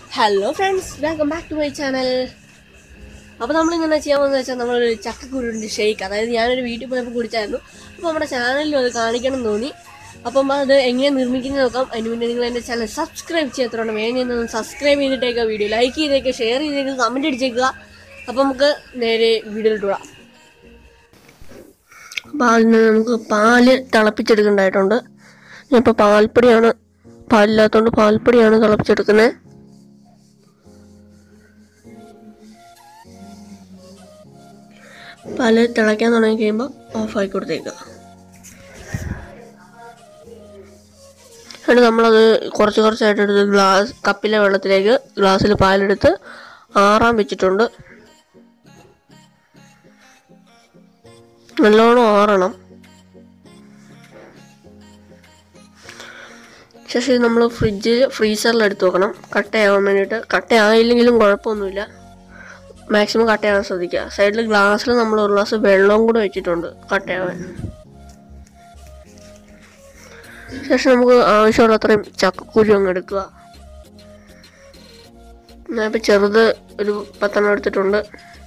hello friends welcome back to my channel അപ്പോൾ നമ്മൾ ഇങ്ങനെ ചെയ്യാൻ പോകുന്നത് വെച്ചാൽ നമ്മളൊരു ചക്കക്കുരുവിൻ്റെ ഷെയ്ക്ക് അതായത് ഞാനൊരു വീട്ടിൽ പോയപ്പോൾ കുടിച്ചായിരുന്നു അപ്പോൾ നമ്മുടെ ചാനലിലും അത് കാണിക്കണം എന്ന് തോന്നി അപ്പം അത് എങ്ങനെ നിർമ്മിക്കുന്നത് നോക്കാം അതിന് മുന്നേ നിങ്ങൾ എൻ്റെ ചാനൽ സബ്സ്ക്രൈബ് ചെയ്യാത്തതുകൊണ്ട് വേഗം സബ്സ്ക്രൈബ് ചെയ്തിട്ടേക്കുക വീഡിയോ ലൈക്ക് ചെയ്തേക്കുക ഷെയർ ചെയ്തേക്കുക കമൻറ്റ് അടിച്ചേക്കുക അപ്പോൾ നമുക്ക് നേരെ വീഡിയോയിലിട്ട് വിടാം അപ്പോൾ അതിന് നമുക്ക് പാല് തിളപ്പിച്ചെടുക്കേണ്ടതായിട്ടുണ്ട് ഇപ്പോൾ പാൽപ്പൊടിയാണ് പാലില്ലാത്തതുകൊണ്ട് പാൽപ്പൊടിയാണ് തിളപ്പിച്ചെടുക്കുന്നത് പാല് തിളയ്ക്കാൻ തുടങ്ങി കഴിയുമ്പോൾ ഓഫാക്കി കൊടുത്തേക്കുക എന്നിട്ട് നമ്മളത് കുറച്ച് കുറച്ചായിട്ട് എടുത്ത് ഗ്ലാസ് കപ്പിലെ വെള്ളത്തിലേക്ക് ഗ്ലാസ്സിൽ പാലെടുത്ത് ആറാൻ വെച്ചിട്ടുണ്ട് നല്ലോണം ആറണം ശേഷം ഇത് നമ്മൾ ഫ്രിഡ്ജിൽ ഫ്രീസറിൽ എടുത്ത് വെക്കണം കട്ടയാവാൻ വേണ്ടിയിട്ട് കട്ടയായില്ലെങ്കിലും കുഴപ്പമൊന്നുമില്ല മാക്സിമം കട്ടയാവാൻ ശ്രദ്ധിക്കുക സൈഡിൽ ഗ്ലാസ്സിൽ നമ്മൾ ഒരു ഗ്ലാസ് വെള്ളവും കൂടെ വെച്ചിട്ടുണ്ട് കട്ടയാവാൻ ശേഷം നമുക്ക് ആവശ്യമുള്ള അത്രയും ചക്കക്കുരു അങ്ങ് എടുക്കുക ഞാനിപ്പോൾ ചെറുത് ഒരു പത്തെണ്ണം എടുത്തിട്ടുണ്ട്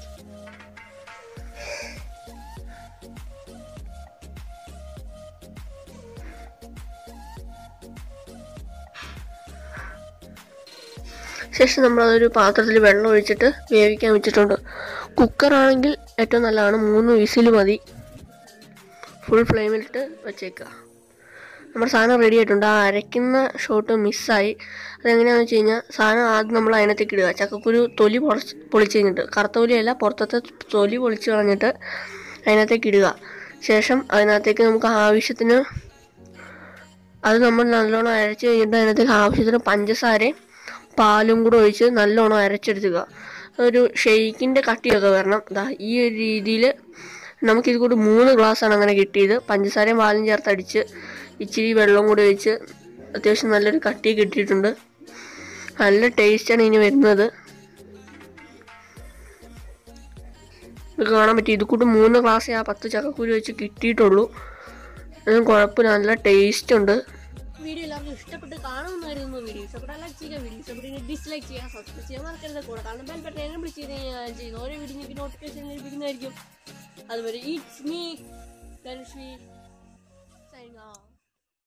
ശേഷം നമ്മളതൊരു പാത്രത്തിൽ വെള്ളം ഒഴിച്ചിട്ട് വേവിക്കാൻ വെച്ചിട്ടുണ്ട് കുക്കറാണെങ്കിൽ ഏറ്റവും നല്ലതാണ് മൂന്ന് വിസിൽ മതി ഫുൾ ഫ്ലെയിമിലിട്ട് വെച്ചേക്കുക നമ്മുടെ സാധനം റെഡി ആയിട്ടുണ്ട് ആ അരയ്ക്കുന്ന ഷോട്ട് മിസ്സായി അതെങ്ങനെയാണെന്ന് വെച്ച് കഴിഞ്ഞാൽ സാധനം ആദ്യം നമ്മൾ അതിനകത്തേക്ക് ഇടുക ചക്കക്കുരു തൊലി പൊളിച്ച് പൊളിച്ച് കഴിഞ്ഞിട്ട് കറുത്ത തൊലിയല്ല പുറത്തത്തെ തൊലി പൊളിച്ച് കളഞ്ഞിട്ട് അതിനകത്തേക്ക് ഇടുക ശേഷം അതിനകത്തേക്ക് നമുക്ക് ആവശ്യത്തിന് അത് നമ്മൾ നല്ലോണം അരച്ച് കഴിഞ്ഞിട്ട് അതിനകത്തേക്ക് ആവശ്യത്തിന് പഞ്ചസാരയും പാലും കൂടെ ഒഴിച്ച് നല്ലോണം അരച്ചെടുക്കുക ഒരു ഷെയ്ക്കിൻ്റെ കട്ടിയൊക്കെ വരണം ദാ ഈ ഒരു രീതിയിൽ നമുക്കിത് കൂടി മൂന്ന് ഗ്ലാസ്സാണ് അങ്ങനെ കിട്ടിയത് പഞ്ചസാരയും പാലും ചേർത്ത് അടിച്ച് ഇച്ചിരി വെള്ളം കൂടി ഒഴിച്ച് അത്യാവശ്യം നല്ലൊരു കട്ടി കിട്ടിയിട്ടുണ്ട് നല്ല ടേസ്റ്റാണ് ഇനി വരുന്നത് ഇത് കാണാൻ പറ്റി ഇത് കൂട്ട് മൂന്ന് ഗ്ലാസ് ആ പത്ത് ചക്കക്കുരു വെച്ച് കിട്ടിയിട്ടുള്ളൂ അതിന് കുഴപ്പമില്ല നല്ല ടേസ്റ്റ് ഉണ്ട് വീഡിയോ എല്ലാവർക്കും ഇഷ്ടപ്പെട്ട് കാണുമെന്നായിരുന്നു വീഡിയോ ഇഷ്ടപ്പെട്ടാൽ ലൈക്ക് ചെയ്യുക വീഡിയോ ഇഷ്ടപ്പെട്ടെങ്കിൽ ഡിസ്ലൈക്ക് ചെയ്യുക സബ്സ്ക്രൈബ് ചെയ്യാൻ മറക്കരുത് കൂടെ കാരണം ബെൽ ബട്ടൺ എന്നെ വിളിച്ച് ഞാൻ ചെയ്യുന്ന ഓരോ വീഡിയോ നിങ്ങൾക്ക് നോട്ടിഫിക്കേഷൻ ലഭിക്കുന്നതായിരിക്കും അതുവരെ ഇറ്റ്സ് മീ ധനുഷ്മി